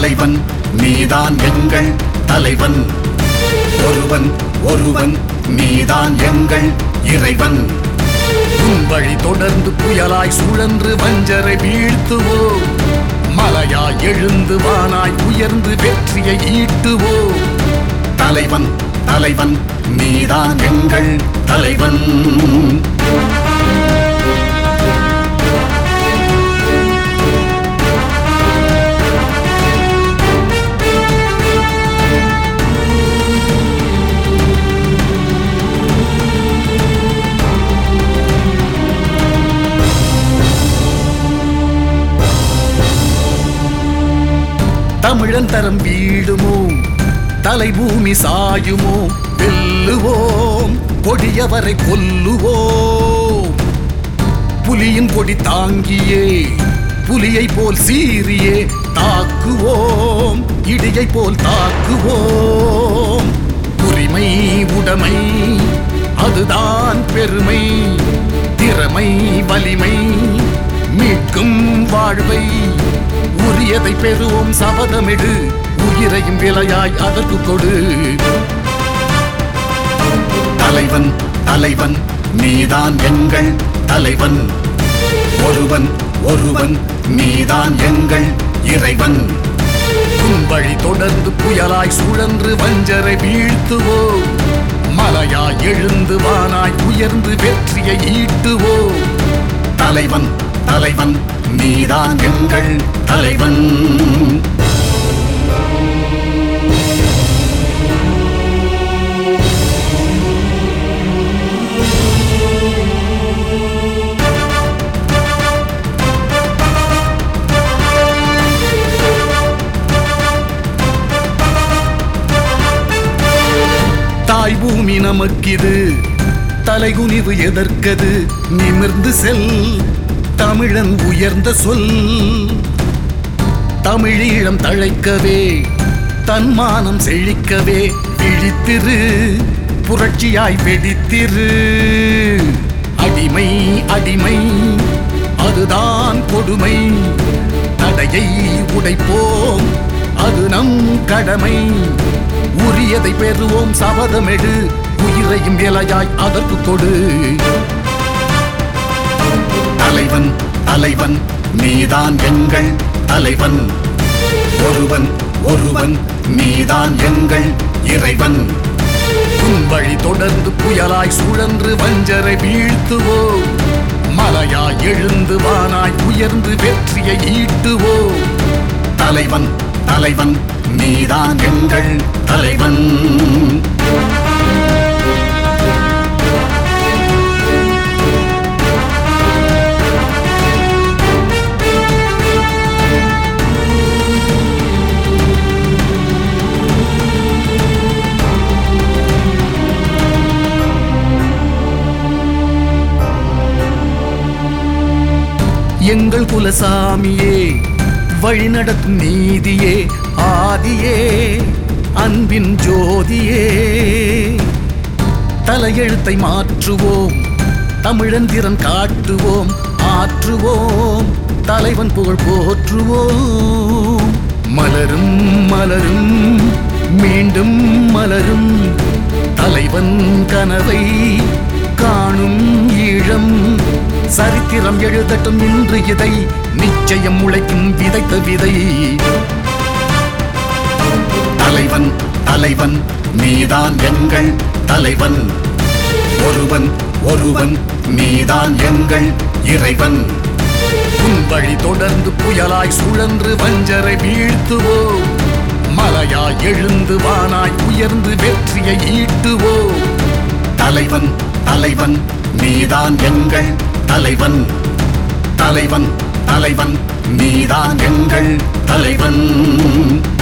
தலைவன் நீதான் எங்கள் தலைவன் ஒருவன் ஒருவன் நீதான் எங்கள் இறைவன் உன் வழி தொடர்ந்து புயலாய் சுழன்று வஞ்சரை வீழ்த்துவோம் மலையாய் எழுந்து வானாய் உயர்ந்து வெற்றியை ஈட்டுவோம் தலைவன் தலைவன் நீதான் எங்கள் தலைவன் தமிழன் தரம் வீடுமோ தலைபூமி சாயுமோ வெல்லுவோம் கொடியவரை கொல்லுவோம் புலியின் கொடி தாங்கியே புலியை போல் சீறியே தாக்குவோம் இடியை போல் தாக்குவோம் உரிமை உடைமை அதுதான் பெருமை திறமை வலிமை மீட்கும் வாழ்வை உரியதை பெறுவோம் சபதமிடு உயிரையும் விலையாய் அதற்கு கொடு தலைவன் தலைவன் நீதான் எங்கள் தலைவன் ஒருவன் ஒருவன் நீதான் எங்கள் இறைவன் உன் வழி தொடர்ந்து புயலாய் சுழன்று வஞ்சரை வீழ்த்துவோம் மலையாய் எழுந்து வானாய் உயர்ந்து வெற்றியை ஈட்டுவோம் தலைவன் தலைவன் நீதான் எங்கள் தலைவன் தாய் பூமி நமக்கிது தலைகுனிவு எதற்கது நிமிர்ந்து செல் தமிழன் உயர்ந்த சொல் தமிழீழம் தழைக்கவே தன்மானம் செழிக்கவே விழித்திரு புரட்சியாய் வெடித்திரு அடிமை அடிமை அதுதான் கொடுமை தடையை உடைப்போம் அது நம் கடமை உரியதை பெறுவோம் சபதமெடு உயிரையும் விலையாய் அதற்கு கொடு தலைவன் தலைவன் நீதான் எங்கள் தலைவன் ஒருவன் ஒருவன் நீதான் எங்கள் இறைவன் உன் வழி தொடர்ந்து புயலாய் சுழன்று வஞ்சரை வீழ்த்துவோம் மலையாய் எழுந்து வானாய் உயர்ந்து வெற்றியை ஈட்டுவோம் தலைவன் தலைவன் நீதான் எங்கள் தலைவன் எங்கள் குலசாமியே வழிநடத்தும் நீதியே ஆதியே அன்பின் ஜோதியே தலையெழுத்தை மாற்றுவோம் தமிழன் திறன் காட்டுவோம் ஆற்றுவோம் தலைவன் புகழ் போற்றுவோம் மலரும் மலரும் மீண்டும் மலரும் தலைவன் கனவை காணும் ஈழம் சரித்திரம் எழுதட்டும் இன்று இதை நிச்சயம் முளைக்கும் விதைத்த விதை தலைவன் தலைவன் நீதான் எங்கள் தலைவன் ஒருவன் ஒருவன் நீதான் எங்கள் இறைவன் உன் வழி தொடர்ந்து புயலாய் சுழன்று வஞ்சரை வீழ்த்துவோம் மலையாய் எழுந்து வானாய் உயர்ந்து வெற்றியை ஈட்டுவோம் தலைவன் தலைவன் நீதான் எங்கள் தலைவன் தலைவன் தலைவன் நீதான் எங்கள் தலைவன்